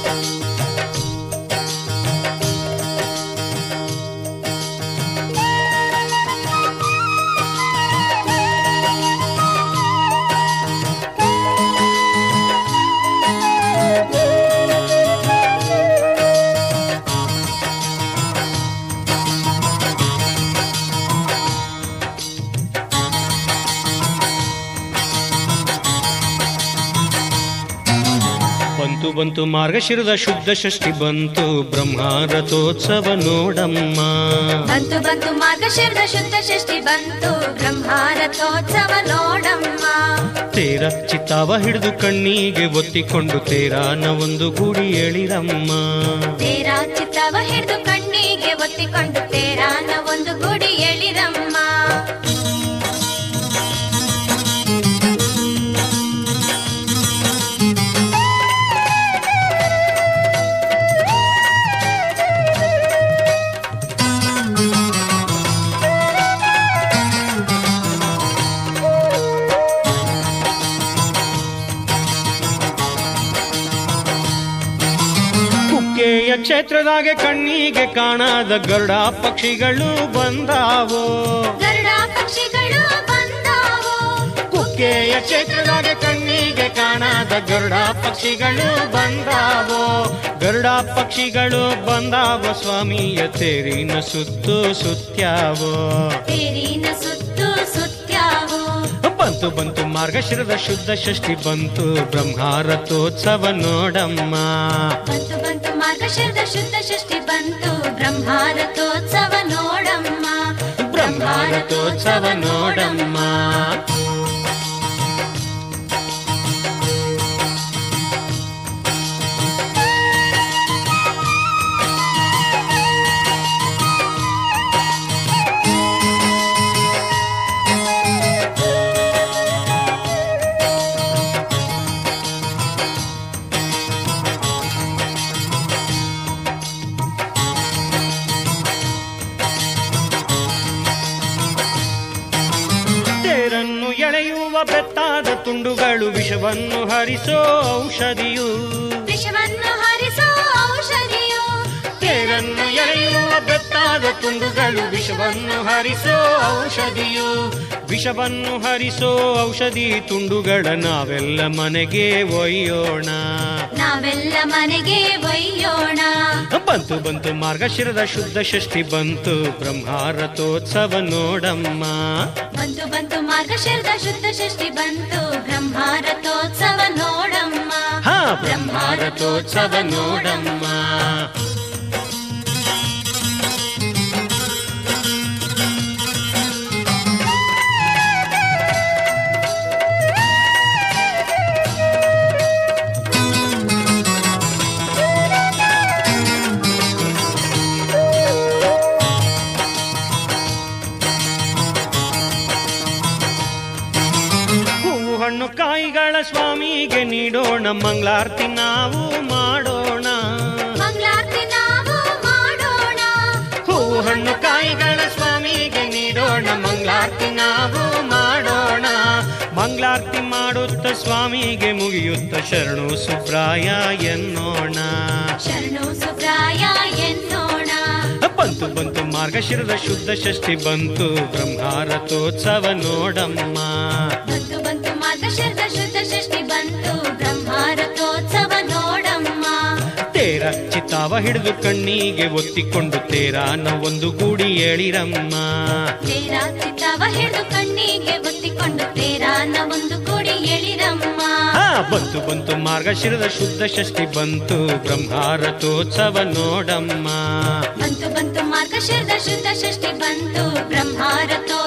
ಬಂತು ಬಂತು ಮಾರ್ಗಶಿರದ ಶುದ್ಧ ಷಷ್ಠಿ ಬಂತು ಬ್ರಹ್ಮ ರಥೋತ್ಸವ ನೋಡಮ್ಮ ಬಂತು ಬಂತು ಮಾರ್ಗಶಿರದ ಶುದ್ಧ ಷಷ್ಠಿ ಬಂತು ಬ್ರಹ್ಮಾರಥೋತ್ಸವ ನೋಡಮ್ಮ ತೇರ ಚಿತ್ತಾವ ಹಿಡಿದು ಕಣ್ಣಿಗೆ ಒತ್ತಿಕೊಂಡು ತೇರಾನ ಒಂದು ಗೂಡಿ ಎಳಿರಮ್ಮ ತೇರ ಚಿತ್ತವ ಹಿಡಿದು ಕಣ್ಣಿಗೆ ಒತ್ತಿಕೊಂಡು ತೇರಾನ ಒಂದು ಗುಡಿ ಎಳಿರಮ್ಮ ಕುಕ್ಕೆಯ ಕ್ಷೇತ್ರದಾಗೆ ಕಣ್ಣಿಗೆ ಕಾಣದ ಗರುಡ ಪಕ್ಷಿಗಳು ಬಂದಾವೋ ಗರುಡ ಪಕ್ಷಿಗಳು ಬಂದಾವು ಕುಕ್ಕೆಯ ಕ್ಷೇತ್ರದಾಗೆ ಕಣ್ಣಿಗೆ ಕಾಣದ ಗರುಡ ಪಕ್ಷಿಗಳು ಬಂದಾವೋ ಗರುಡ ಪಕ್ಷಿಗಳು ಬಂದಾವ ಸ್ವಾಮಿಯ ತೇರಿನ ಸುತ್ತು ಸುತ್ಯಾವೋ ತೇರಿನ ಸುತ್ತು ಸುತ್ಯಾವು ಬಂತು ಬಂತು ಮಾರ್ಗಶಿರದ ಶುದ್ಧ ಷಷ್ಠಿ ಬಂತು ಬ್ರಹ್ಮಾರಥೋತ್ಸವ ನೋಡಮ್ಮ ಬಂತು ಬಂತು ಮಾರ್ಗಶಿರದ ಶುದ್ಧ ಷಷ್ಠಿ ಬಂತು ಬ್ರಹ್ಮಾರಥೋತ್ಸವ ನೋಡಮ್ಮ ಬ್ರಹ್ಮಾರಥೋತ್ಸವ ನೋಡಮ್ಮ ತೇರನ್ನು ಎಳೆಯುವ ಬೆತ್ತಾದ ತುಂಡುಗಳು ವಿಷವನ್ನು ಹರಿಸೋ ಔಷಧಿಯು ವಿಷವನ್ನು ಹರಿಸೋ ಔಷಧಿಯು ತೇರನ್ನು ಎಳೆಯುವ ಬೆತ್ತಾದ ತುಂಡುಗಳು ವಿಷವನ್ನು ಹರಿಸೋ ಔಷಧಿಯು ವಿಷವನ್ನು ಹರಿಸೋ ಔಷಧಿ ತುಂಡುಗಳ ನಾವೆಲ್ಲ ಮನೆಗೆ ಒಯ್ಯೋಣ ನಾವೆಲ್ಲ ಮನೆಗೆ ಒಯ್ಯೋಣ ಬಂತು ಬಂತು ಮಾರ್ಗಶಿರದ ಶುದ್ಧ ಷಷ್ಠಿ ಬಂತು ಬ್ರಹ್ಮಾರಥೋತ್ಸವ ನೋಡಮ್ಮ ಬಂತು ಬಂತು ಮಾರ್ಗಶಿರದ ಶುದ್ಧ ಷಷ್ಠಿ ಬಂತು ಬ್ರಹ್ಮಾರಥೋತ್ಸವ ನೋಡಮ್ಮ ಹಾ ಬ್ರಹ್ಮಾರಥೋತ್ಸವ ನೋಡಮ್ಮ ಹೂವು ಹಣ್ಣು ಕಾಯಿಗಳ ಸ್ವಾಮಿಗೆ ನೀಡೋಣ ಮಂಗಳಾರತಿ ನಾವು ಮಾಡೋಣ ಮಂಗಳಾರತಿ ನಾವು ಮಾಡೋಣ ಹೂವು ಹಣ್ಣು ಕಾಯಿಗಳ ಸ್ವಾಮಿಗೆ ನೀಡೋಣ ಮಂಗಳಾರತಿ ನಾವು ಮಾಡೋಣ ಮಂಗಳಾರತಿ ಮಾಡುತ್ತ ಸ್ವಾಮಿಗೆ ಮುಗಿಯುತ್ತ ಶರಣು ಸುಬ್ರಾಯ ಎನ್ನೋಣ ಶರಣು ಸುಪ್ರಾಯ ಎನ್ನೋಣ ಬಂತು ಬಂತು ಮಾರ್ಗಶಿರದ ಶುದ್ಧ ಷಷ್ಠಿ ಬಂತು ಬ್ರಹ್ಮಾರಥೋತ್ಸವ ನೋಡಮ್ಮ ಬಂತು ಬಂತು ಮಾರ್ಗಶಿರದ ಶುದ್ಧ ಷಷ್ಠಿ ಬಂತು ಬ್ರಹ್ಮಾರಥೋತ್ಸವ ನೋಡಮ್ಮ ತೇರ ಚಿತ್ತಾವ ಹಿಡಿದು ಕಣ್ಣಿಗೆ ಒತ್ತಿಕೊಂಡು ತೇರಾನ ಒಂದು ಗೂಡಿ ಎಳಿರಮ್ಮ ತೇರ ಚಿತ್ತವ ಹಿಡಿದು ಕಣ್ಣಿಗೆ ಒತ್ತಿಕೊಂಡು ತೇರಾನ ಒಂದು ಗುಡಿ ಎಳಿರಮ್ಮ ಹಾ ಬಂತು ಬಂತು ಮಾರ್ಗಶಿರದ ಶುದ್ಧ ಷಷ್ಠಿ ಬಂತು ಬ್ರಹ್ಮಾರಥೋತ್ಸವ ನೋಡಮ್ಮ ಬಂತು ಬಂತು ಮಾರ್ಗಶಿರದ ಶುದ್ಧ ಷಷ್ಠಿ ಬಂತು ಬ್ರಹ್ಮಾರಥೋ